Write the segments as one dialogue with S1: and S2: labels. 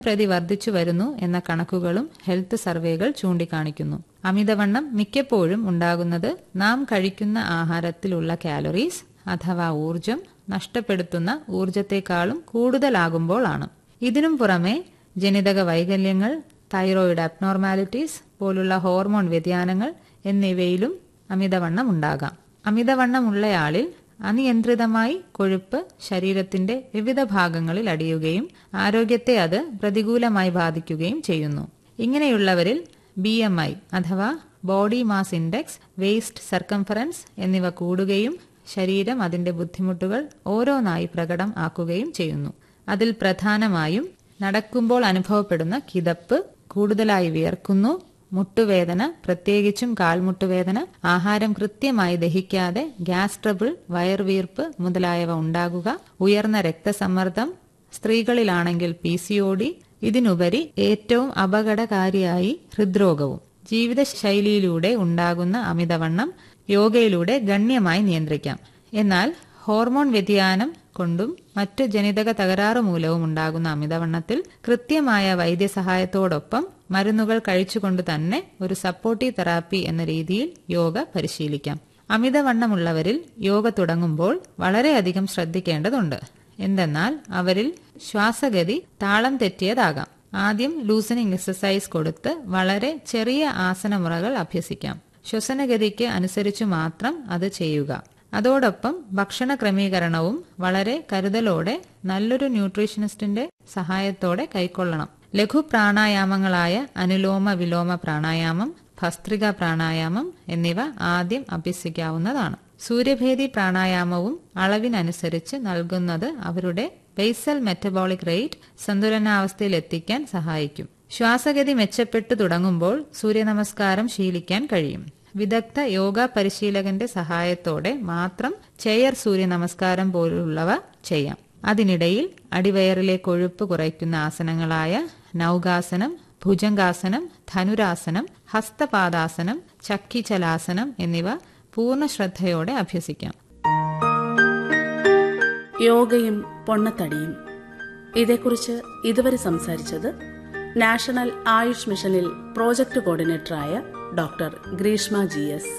S1: പ്രതി വർദ്ധിച്ചു വരുന്നു എന്ന കണക്കുകളും ഹെൽത്ത് സർവേകൾ ചൂണ്ടിക്കാണിക്കുന്നു അമിതവണ്ണം മിക്കപ്പോഴും ഉണ്ടാകുന്നത് നാം കഴിക്കുന്ന ആഹാരത്തിലുള്ള കാലറീസ് അഥവാ ഊർജം നഷ്ടപ്പെടുത്തുന്ന ഊർജത്തെക്കാളും കൂടുതലാകുമ്പോഴാണ് ഇതിനും പുറമെ ജനിതക വൈകല്യങ്ങൾ തൈറോയിഡ് അബ്നോർമാലിറ്റീസ് പോലുള്ള ഹോർമോൺ വ്യതിയാനങ്ങൾ എന്നിവയിലും അമിതവണ്ണം ഉണ്ടാകാം അമിതവണ്ണമുള്ളയാളിൽ അനിയന്ത്രിതമായി കൊഴുപ്പ് ശരീരത്തിന്റെ വിവിധ ഭാഗങ്ങളിൽ അടിയുകയും ആരോഗ്യത്തെ അത് പ്രതികൂലമായി ബാധിക്കുകയും ചെയ്യുന്നു ഇങ്ങനെയുള്ളവരിൽ ബി എം ഐ അഥവാ body mass index waist circumference എന്നിവ കൂടുകയും ശരീരം അതിന്റെ ബുദ്ധിമുട്ടുകൾ ഓരോന്നായി പ്രകടം ആക്കുകയും ചെയ്യുന്നു അതിൽ പ്രധാനമായും നടക്കുമ്പോൾ അനുഭവപ്പെടുന്ന കിതപ്പ് കൂടുതലായി വിയർക്കുന്നു മുട്ടുവേദന പ്രത്യേകിച്ചും കാൽമുട്ടുവേദന ആഹാരം കൃത്യമായി ദഹിക്കാതെ ഗ്യാസ് ട്രബിൾ വയർവീർപ്പ് മുതലായവ ഉണ്ടാകുക ഉയർന്ന രക്തസമ്മർദ്ദം സ്ത്രീകളിലാണെങ്കിൽ പി സി ഒ ഡി ഇതിനുപരി ഏറ്റവും അപകടകാരിയായി ഹൃദ്രോഗവും ജീവിതശൈലിയിലൂടെ ഉണ്ടാകുന്ന അമിതവണ്ണം യോഗയിലൂടെ ഗണ്യമായി നിയന്ത്രിക്കാം എന്നാൽ ഹോർമോൺ വ്യതിയാനം കൊണ്ടും മറ്റ് ജനിതക തകരാറ് മൂലവും ഉണ്ടാകുന്ന അമിതവണ്ണത്തിൽ കൃത്യമായ വൈദ്യസഹായത്തോടൊപ്പം മരുന്നുകൾ കഴിച്ചുകൊണ്ട് തന്നെ ഒരു സപ്പോർട്ടീവ് തെറാപ്പി എന്ന രീതിയിൽ യോഗ പരിശീലിക്കാം അമിതവണ്ണമുള്ളവരിൽ യോഗ തുടങ്ങുമ്പോൾ വളരെയധികം ശ്രദ്ധിക്കേണ്ടതുണ്ട് എന്തെന്നാൽ അവരിൽ ശ്വാസഗതി താളം തെറ്റിയതാകാം ആദ്യം ലൂസനിങ് എക്സസൈസ് കൊടുത്ത് വളരെ ചെറിയ ആസനമുറകൾ അഭ്യസിക്കാം ശ്വസനഗതിക്ക് അനുസരിച്ചു മാത്രം അത് ചെയ്യുക അതോടൊപ്പം ഭക്ഷണ ക്രമീകരണവും വളരെ കരുതലോടെ നല്ലൊരു ന്യൂട്രീഷനിസ്റ്റിന്റെ സഹായത്തോടെ കൈക്കൊള്ളണം ലഘു പ്രാണായാമങ്ങളായ അനുലോമ വിലോമ പ്രാണായാമം ഭസ്ത്രിക പ്രാണായാമം എന്നിവ ആദ്യം അഭ്യസിക്കാവുന്നതാണ് സൂര്യഭേദി പ്രാണായാമവും അളവിനനുസരിച്ച് നൽകുന്നത് അവരുടെ ബേസൽ മെറ്റബോളിക് റേറ്റ് സന്തുലനാവസ്ഥയിൽ എത്തിക്കാൻ സഹായിക്കും ശ്വാസഗതി മെച്ചപ്പെട്ടു തുടങ്ങുമ്പോൾ സൂര്യനമസ്കാരം ശീലിക്കാൻ കഴിയും വിദഗ്ധ യോഗ പരിശീലകന്റെ സഹായത്തോടെ മാത്രം ചെയർ സൂര്യ നമസ്കാരം പോലുള്ളവ ചെയ്യാം അതിനിടയിൽ അടിവയറിലെ കൊഴുപ്പ് കുറയ്ക്കുന്ന ആസനങ്ങളായ നൗകാസനം ഭുജംഗാസനം ധനുരാസനം ഹസ്തപാദാസനം ചക്കിചലാസനം എന്നിവ പൂർണ്ണ ശ്രദ്ധയോടെ അഭ്യസിക്കാം
S2: യോഗയും പൊണ്ണത്തടിയും ഇതേക്കുറിച്ച് ഇതുവരെ സംസാരിച്ചത് നാഷണൽ ആയുഷ് മിഷനിൽ പ്രോജക്ട് കോർഡിനേറ്ററായ ഡോക്ടർ ഗ്രീഷ്മ ജി എസ്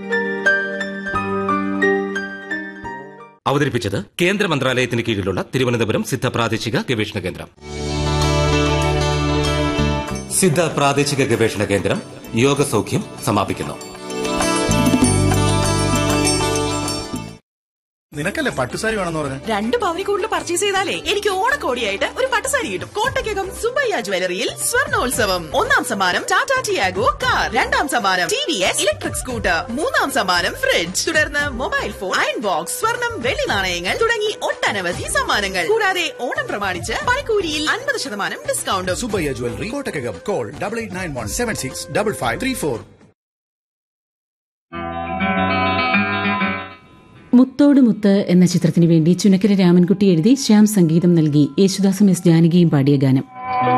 S3: അവതരിപ്പിച്ചത് കേന്ദ്ര മന്ത്രാലയത്തിന് കീഴിലുള്ള തിരുവനന്തപുരം സിദ്ധ പ്രാദേശിക ഗവേഷണ കേന്ദ്രം സിദ്ധ പ്രാദേശിക ഗവേഷണ കേന്ദ്രം യോഗസൗഖ്യം സമാപിക്കുന്നു
S4: നിനക്കല്ലേ പട്ടുസാരി വേണമെന്ന് പറഞ്ഞു
S5: രണ്ട് പവനി കൂടുതൽ പർച്ചേസ് ചെയ്താലേ എനിക്ക് ഓണക്കോടിയായിട്ട് ഒരു പട്ടുസാരി കിട്ടും കോട്ടയ്ക്കകം സുബയ്യ ജ്വല്ലറിയിൽ സ്വർണോത്സവം ഒന്നാം സമ്മാനം ടാറ്റ ടിയാഗോ കാർ രണ്ടാം സമ്മാനം T V S electric scooter മൂന്നാം സമ്മാനം ഫ്രിഡ്ജ് തുടർന്ന് മൊബൈൽ ഫോൺ അയൺ ബോക്സ് സ്വർണം വെള്ളി നാണയങ്ങൾ തുടങ്ങി ഒട്ടനവധി സമ്മാനങ്ങൾ കൂടാതെ ഓണം പ്രമാണിച്ച് പണിക്കൂലിയിൽ അൻപത് ശതമാനം ഡിസ്കൗണ്ടും
S4: Subbaiah jewellery Kottakkakam call double eight nine one seven six double five three four
S6: മുത്തോട് മുത്ത് എന്ന ചിത്രത്തിനു വേണ്ടി ചുനക്കര രാമൻകുട്ടി എഴുതി ശ്യാം സംഗീതം നൽകി യേശുദാസും എസ് ജാനകിയും പാടിയ ഗാനം